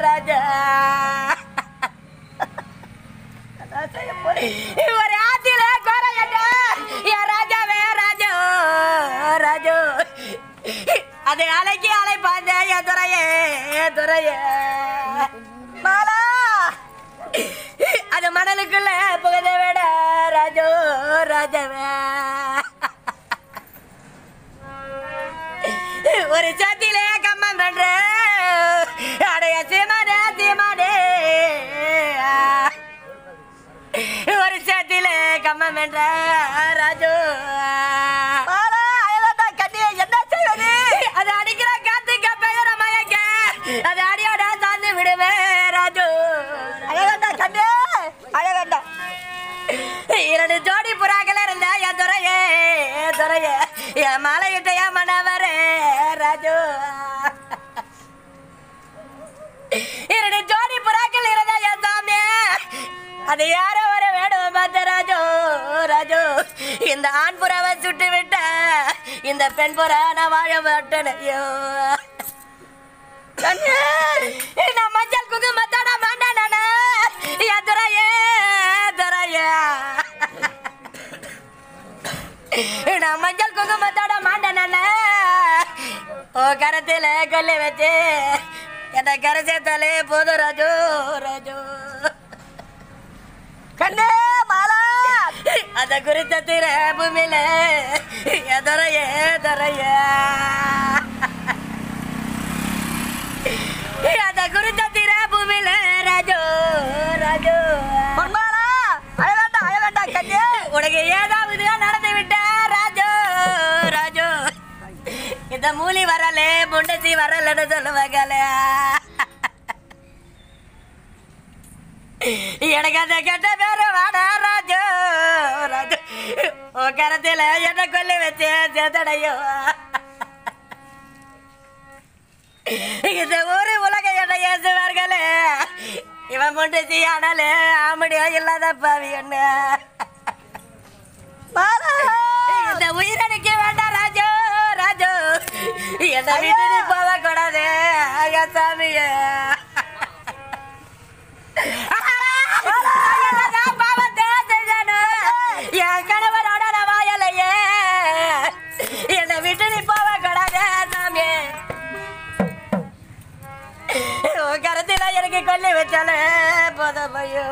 ராஜா ஒரு ஆத்தில குறையட்டா என் ராஜாவே ராஜோ ராஜோ அதை அலைக்கு அலைப்பாந்த என் துறையே என் துறையே மாலா அது மணலுக்குள்ள புகதை விட ராஜோ ராஜாவே ஒரு சத்திலே கம்மம் பண்ற அடைய சீமானே சீமானே ஒரு சத்திலே கம்மம் பண்ற ராஜு என்ன செய்வது அது அடிக்கிற காத்துக்க பெயர மயக்க அது அடியோட சார்ந்து விடுவே ராஜு அழகண்டா கண்ணே அழகண்டா இரண்டு ஜோடி புறாக்கள் இருந்த என் துறையே என் துறையே என் மலையிட்ட என் மனவரே ராஜு இரண்டு ஜோடி புறாக்கள் இருந்த என் சாமி அது யாரோ ஒரு வேணும் பார்த்த ராஜு ராஜு இந்த ஆண் புறாவை சுட்டு விட்ட இந்த பெண் புறா நான் வாழ மாட்டேன் ஐயோ கண்ணே, நான் மஞ்சள் குங்குமத்தோட மாண்டானே என் துறையே துறையே நான் மஞ்சள் குங்குமத்தோட மாண்டானே ஓ கரத்தில கொல்லி வச்சு என்ன கரை சேர்த்தாலே போதும் ராஜு ராஜு கண்ணே மாலா அத குறித்த திர பூமியில எதரைய எதரைய அத குறித்த திர பூமியில ராஜு ராஜு பொன்மாலா அழ வேண்டாம் அழ வேண்டாம் கண்ணே உனக்கு ஏதாவது நடந்து விட்ட ராஜு ராஜு இந்த மூலி வரலே முண்டசி வரலன்னு சொல்லுவாங்களே எனக்கு அந்த கெட்ட பேரு வாடா ராஜு ராஜு உன் கரத்துல என்ன கொல்லி வச்சு சேத்தடையோ இந்த ஊரு உலக என்ன ஏசுவார்களே இவன் முண்டசி ஆனாலே ஆமடியா இல்லாத பாவி என்ன இந்த உயிரனுக்கு வேண்டாம் ராஜு ராஜு என்ன விட்டு போக கூடாது ஐயா சாமியே என் கணவரோட நான் வாயலையே என்னை விட்டு நீ போக கூடாது சாமி உன் கருத்துல எனக்கு கொல்லி வச்சாலே போதும் ஐயோ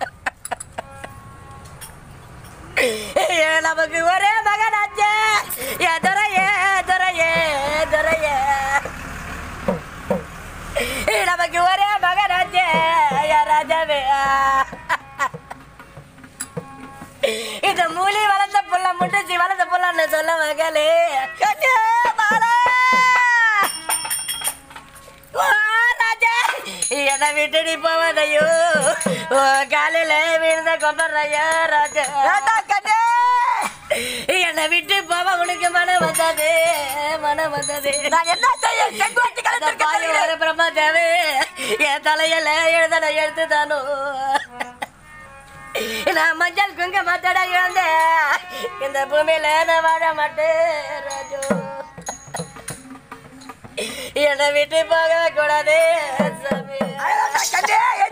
நமக்கு ஒரே மகனாச்சே என் துறையே துறையே துறையே நமக்கு ஒரே மகனாச்சே என் ராஜாவே இந்த மூலி வளர்ந்த புள்ள முட்டச்சி வளர்ந்த புள்ளன்னு சொல்ல மகளே கண்ணே மாலா ஓ ராஜா என்னை விட்டு நீ போவதையோ ஓ காலையில விழுந்த கொம்பறையா ராஜா கண்ணே என்னை விட்டு போவ உனக்கு மனம் வந்தது மனம் வந்தது நான் என்ன செய்ய செங்கோட்டி கலந்து ஒரு பிரம்மதேவி என் தலையில எழுதன எழுத்து தானோ நான் மஞ்சள் குங்குமத்தோட இழந்தேன் இந்த பூமியில நான் வாழ மாட்டேன் ராஜு என்னை விட்டு போக கூடாது சாமி